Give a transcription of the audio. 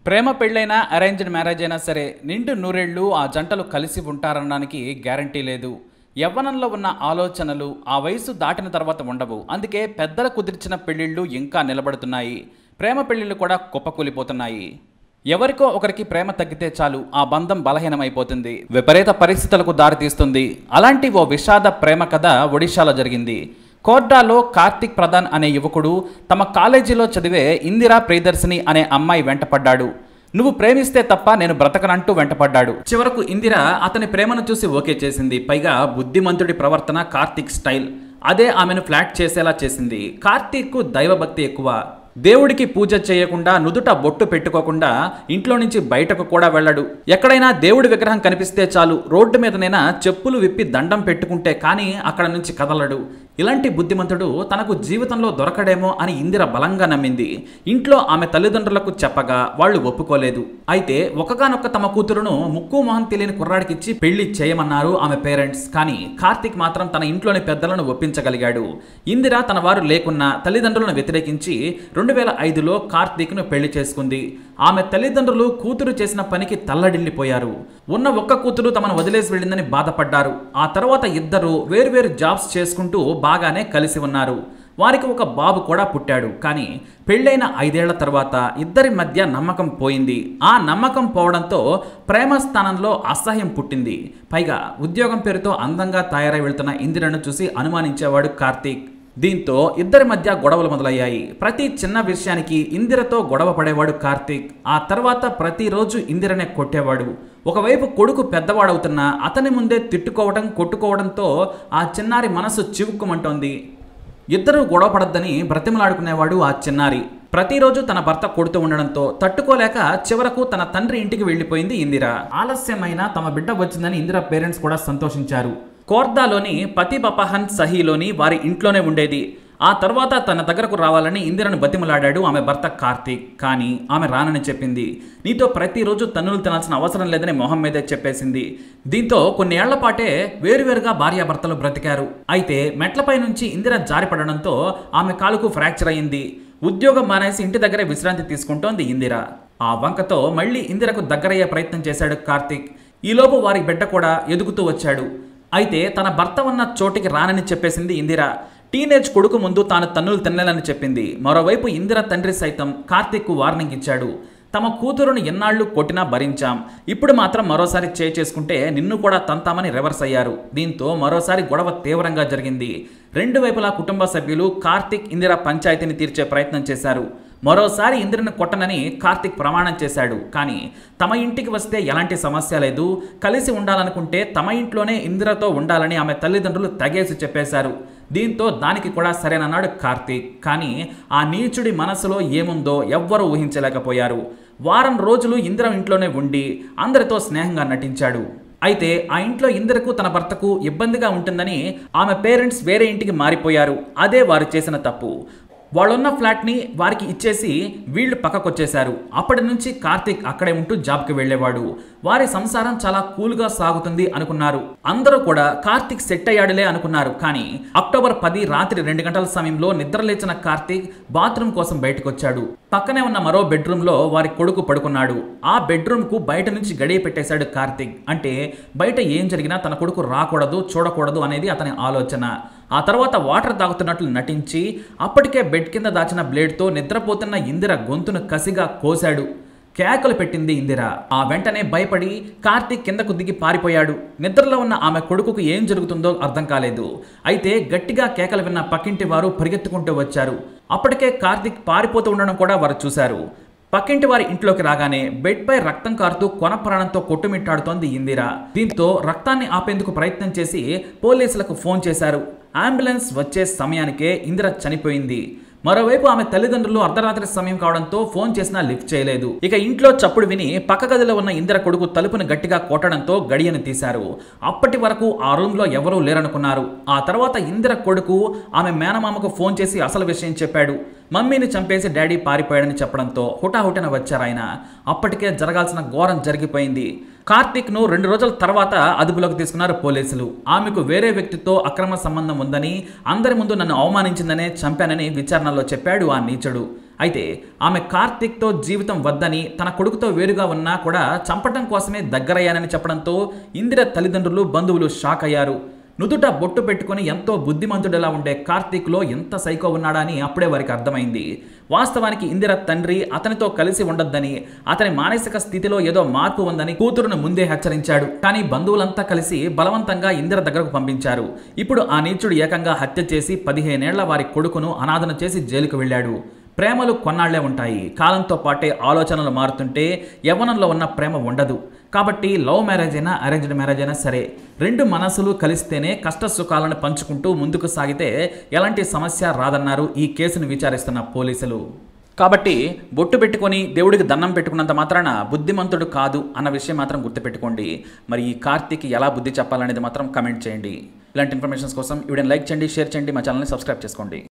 ప్రేమ పెళ్ళైనా arranged marriage అయినా సరే నిండు నూరేళ్లు ఆ జంటలు కలిసి ఉంటారనడానికి గ్యారంటీ లేదు యవ్వనంలో ఉన్న ఆలోచనలు ఆ వయసు దాటిన తర్వాత ఉండవు అందుకే పెద్దలు కుదిర్చిన పెళ్ళిళ్ళు ఇంకా నిలబడుతున్నాయి ప్రేమ పెళ్ళిళ్ళు కూడా కుప్పకూలిపోతున్నాయి ఎవరికో ఒకరికి ప్రేమ తగ్గితే చాలు ఆ బంధం బలహీనమైపోతుంది విపరీత పరిస్థితులకు దారితీస్తుంది అలాంటి ఓ విషాద ప్రేమ కథ ఒడిశాలో జరిగింది కోర్డాలో కార్తిక్ ప్రధాన్ అనే యువకుడు తమ కాలేజీలో చదివే ఇందిరా ప్రియదర్శిని అనే అమ్మాయి వెంటపడ్డాడు నువ్వు ప్రేమిస్తే తప్ప నేను బ్రతకనంటూ వెంటపడ్డాడు చివరకు ఇందిర అతని ప్రేమను చూసి ఓకే చేసింది పైగా బుద్ధిమంతుడి ప్రవర్తన కార్తిక్ స్టైల్ అదే ఆమెను ఫ్లాట్ చేసేలా చేసింది కార్తీక్కు దైవభక్తి ఎక్కువ దేవుడికి పూజ చేయకుండా నుదుట బొట్టు పెట్టుకోకుండా ఇంట్లో నుంచి బయటకు కూడా వెళ్ళడు ఎక్కడైనా దేవుడి విగ్రహం కనిపిస్తే చాలు రోడ్డు మీదనైనా చెప్పులు విప్పి దండం పెట్టుకుంటే కానీ అక్కడ నుంచి కదలడు ఇలాంటి బుద్ధిమంతుడు తనకు జీవితంలో దొరకడేమో అని ఇందిర బలంగా నమ్మింది ఇంట్లో ఆమె తల్లిదండ్రులకు చెప్పగా వాళ్ళు ఒప్పుకోలేదు అయితే ఒకగానొక్క తమ కూతురును ముక్కు మొహం తెలియని కుర్రాడికిచ్చి పెళ్లి చేయమన్నారు ఆమె పేరెంట్స్ కానీ కార్తిక్ మాత్రం తన ఇంట్లోని పెద్దలను ఒప్పించగలిగాడు ఇందిర తన వారు లేకున్నా తల్లిదండ్రులను వ్యతిరేకించి రెండు వేల ఐదులో కార్తీక్ను పెళ్లి చేసుకుంది ఆమె తల్లిదండ్రులు కూతురు చేసిన పనికి తల్లడిల్లిపోయారు ఉన్న ఒక్క కూతురు తమను వదిలేసి వెళ్ళిందని బాధపడ్డారు ఆ తర్వాత ఇద్దరు వేర్వేరు జాబ్స్ చేసుకుంటూ బాగానే కలిసి ఉన్నారు వారికి ఒక బాబు కూడా పుట్టాడు కానీ పెళ్ళైన ఐదేళ్ల తర్వాత ఇద్దరి మధ్య నమ్మకం పోయింది ఆ నమ్మకం పోవడంతో ప్రేమ స్థానంలో అసహ్యం పుట్టింది పైగా ఉద్యోగం పేరుతో అందంగా తయారై వెళ్తున్న ఇందిరను చూసి అనుమానించేవాడు కార్తీక్ దీంతో ఇద్దరి మధ్య గొడవలు మొదలయ్యాయి ప్రతి చిన్న విషయానికి ఇందిరతో గొడవ పడేవాడు కార్తీక్ ఆ తర్వాత ప్రతిరోజు ఇందిరనే కొట్టేవాడు ఒకవైపు కొడుకు పెద్దవాడవుతున్నా అతని ముందే తిట్టుకోవడం కొట్టుకోవడంతో ఆ చిన్నారి మనసు చివుక్కుమంటోంది ఇద్దరు గొడవ పడద్దని బ్రతిమలాడుకునేవాడు ఆ చిన్నారి ప్రతిరోజు తన భర్త కొడుతూ ఉండడంతో తట్టుకోలేక చివరకు తన తండ్రి ఇంటికి వెళ్ళిపోయింది ఇందిర ఆలస్యమైన తమ బిడ్డ వచ్చిందని ఇందిర పేరెంట్స్ కూడా సంతోషించారు కోర్దాలోని పతిబపహన్ సహీలోని వారి ఇంట్లోనే ఉండేది ఆ తర్వాత తన దగ్గరకు రావాలని ఇందిరను బతిమలాడాడు ఆమె భర్త కార్తీక్ కానీ ఆమె రానని చెప్పింది నీతో ప్రతిరోజు తన్నులు తినాల్సిన అవసరం లేదని మొహం మీదే చెప్పేసింది దీంతో కొన్ని ఏళ్ల పాటే వేరువేరుగా భార్యాభర్తలు బ్రతికారు అయితే మెట్లపై నుంచి ఇందిర జారిపడడంతో ఆమె కాలుకు ఫ్రాక్చర్ అయింది ఉద్యోగం మానేసి ఇంటి దగ్గరే విశ్రాంతి తీసుకుంటోంది ఇందిర ఆ వంకతో మళ్ళీ ఇందిరకు దగ్గరయ్యే ప్రయత్నం చేశాడు కార్తీక్ ఈలోపు వారి బిడ్డ కూడా ఎదుగుతూ వచ్చాడు అయితే తన భర్త ఉన్న చోటికి రానని చెప్పేసింది ఇందిర టీనేజ్ కొడుకు ముందు తాను తన్నులు తినలేనని చెప్పింది మరోవైపు ఇందిర తండ్రి సైతం కార్తీక్కు వార్నింగ్ ఇచ్చాడు తమ కూతురును ఎన్నాళ్ళు కొట్టినా భరించాం ఇప్పుడు మాత్రం మరోసారి చే చేసుకుంటే నిన్ను కూడా తంతామని రివర్స్ అయ్యారు దీంతో మరోసారి గొడవ తీవ్రంగా జరిగింది రెండు వైపులా కుటుంబ సభ్యులు కార్తీక్ ఇందిర పంచాయతీని తీర్చే ప్రయత్నం చేశారు మరోసారి ఇంద్రుని కొట్టనని కార్తిక్ ప్రమాణం చేశాడు కానీ తమ ఇంటికి వస్తే ఎలాంటి సమస్య లేదు కలిసి ఉండాలనుకుంటే తమ ఇంట్లోనే ఇందిరతో ఉండాలని ఆమె తల్లిదండ్రులు తగేసి చెప్పేశారు దీంతో దానికి కూడా సరేనన్నాడు కార్తీక్ కానీ ఆ నీచుడి మనసులో ఏముందో ఎవ్వరూ ఊహించలేకపోయారు వారం రోజులు ఇందిర ఇంట్లోనే ఉండి అందరితో స్నేహంగా నటించాడు అయితే ఆ ఇంట్లో ఇందిరకు తన భర్తకు ఇబ్బందిగా ఉంటుందని ఆమె పేరెంట్స్ వేరే ఇంటికి మారిపోయారు అదే వారు చేసిన తప్పు వాళ్ళున్న ఫ్లాట్ని వారికి ఇచ్చేసి వీళ్ళు పక్కకొచ్చేశారు అప్పటి నుంచి కార్తీక్ అక్కడే ఉంటూ జాబ్కి వెళ్ళేవాడు వారి సంసారం చాలా కూల్గా సాగుతుంది అనుకున్నారు అందరూ కూడా కార్తీక్ సెట్ అయ్యాడులే అనుకున్నారు కానీ అక్టోబర్ పది రాత్రి రెండు గంటల సమయంలో నిద్రలేచిన కార్తీక్ బాత్రూమ్ కోసం బయటకు వచ్చాడు పక్కనే ఉన్న మరో బెడ్రూమ్ లో వారి కొడుకు పడుకున్నాడు ఆ బెడ్రూమ్ కు బయట నుంచి గడియ పెట్టేశాడు కార్తీక్ అంటే బయట ఏం జరిగినా తన కొడుకు రాకూడదు చూడకూడదు అనేది అతని ఆలోచన ఆ తర్వాత వాటర్ తాగుతున్నట్లు నటించి అప్పటికే బెడ్ కింద దాచిన బ్లేడ్తో నిద్రపోతున్న ఇందిర గొంతును కసిగా కోశాడు కేకలు పెట్టింది ఇందిర ఆ వెంటనే భయపడి కార్తీక్ కిందకు దిగి పారిపోయాడు నిద్రలో ఉన్న ఆమె కొడుకుకు ఏం జరుగుతుందో అర్థం కాలేదు అయితే గట్టిగా కేకలు విన్న పక్కింటి వారు పరిగెత్తుకుంటూ వచ్చారు అప్పటికే కార్తీక్ పారిపోతూ ఉండడం కూడా వారు చూశారు పక్కింటి వారి ఇంట్లోకి రాగానే బెడ్ పై రక్తం కారుతూ కొన ప్రాణంతో కొట్టుమిట్టాడుతోంది ఇందిర దీంతో రక్తాన్ని ఆపేందుకు ప్రయత్నం చేసి పోలీసులకు ఫోన్ చేశారు అంబులెన్స్ వచ్చే సమయానికే ఇందిర చనిపోయింది మరోవైపు ఆమె తల్లిదండ్రులు అర్ధరాత్రి సమయం కావడంతో ఫోన్ చేసినా లిఫ్ట్ చేయలేదు ఇక ఇంట్లో చప్పుడు విని పక్క గదిలో ఉన్న ఇందిర కొడుకు తలుపును గట్టిగా కొట్టడంతో గడియను తీశారు అప్పటి వరకు ఆ రూమ్ లో ఎవరూ లేరనుకున్నారు ఆ తర్వాత ఇందిర కొడుకు ఆమె మేనమామకు ఫోన్ చేసి అసలు విషయం చెప్పాడు మమ్మీని చంపేసి డాడీ పారిపోయాడని చెప్పడంతో హుటాహుటిన వచ్చారు ఆయన అప్పటికే జరగాల్సిన ఘోరం జరిగిపోయింది కార్తీక్ను రెండు రోజుల తర్వాత అదుపులోకి తీసుకున్నారు పోలీసులు ఆమెకు వేరే వ్యక్తితో అక్రమ సంబంధం ఉందని అందరి ముందు నన్ను అవమానించిందనే చంపానని విచారణలో చెప్పాడు ఆ నీచుడు అయితే ఆమె కార్తీక్తో జీవితం వద్దని తన కొడుకుతో వేరుగా ఉన్నా కూడా చంపటం కోసమే దగ్గరయ్యానని చెప్పడంతో ఇందిర తల్లిదండ్రులు బంధువులు షాక్ అయ్యారు నుదుట బొట్టు పెట్టుకుని ఎంతో బుద్ధిమంతుడిలా ఉండే కార్తీక్లో ఎంత సైకో ఉన్నాడా అని అప్పుడే వారికి అర్థమైంది వాస్తవానికి ఇందిర తండ్రి అతనితో కలిసి ఉండొద్దని అతని మానసిక స్థితిలో ఏదో మార్పు ఉందని కూతురును ముందే హెచ్చరించాడు కానీ బంధువులంతా కలిసి బలవంతంగా ఇందిర దగ్గరకు పంపించారు ఇప్పుడు ఆ నీచుడు ఏకంగా హత్య చేసి పదిహేనేళ్ల వారి కొడుకును అనాథన చేసి జైలుకు వెళ్ళాడు ప్రేమలు కొన్నాళ్లే ఉంటాయి కాలంతో పాటే ఆలోచనలు మారుతుంటే యవ్వనంలో ఉన్న ప్రేమ ఉండదు కాబట్టి లవ్ మ్యారేజ్ అయినా అరేంజ్డ్ మ్యారేజ్ అయినా సరే రెండు మనసులు కలిస్తేనే కష్ట సుఖాలను పంచుకుంటూ ముందుకు సాగితే ఎలాంటి సమస్య రాదన్నారు ఈ కేసును విచారిస్తున్న పోలీసులు కాబట్టి బొట్టు పెట్టుకొని దేవుడికి దండం పెట్టుకున్నంత మాత్రాన బుద్ధిమంతుడు కాదు అన్న విషయం మాత్రం గుర్తుపెట్టుకోండి మరి ఈ కార్తీక్ ఎలా బుద్ధి చెప్పాలనేది మాత్రం కమెంట్ చేయండి ఇలాంటి ఇన్ఫర్మేషన్స్ కోసం వీడియోని లైక్ చేయండి షేర్ చేయండి మా ఛానల్ని సబ్స్క్రైబ్ చేసుకోండి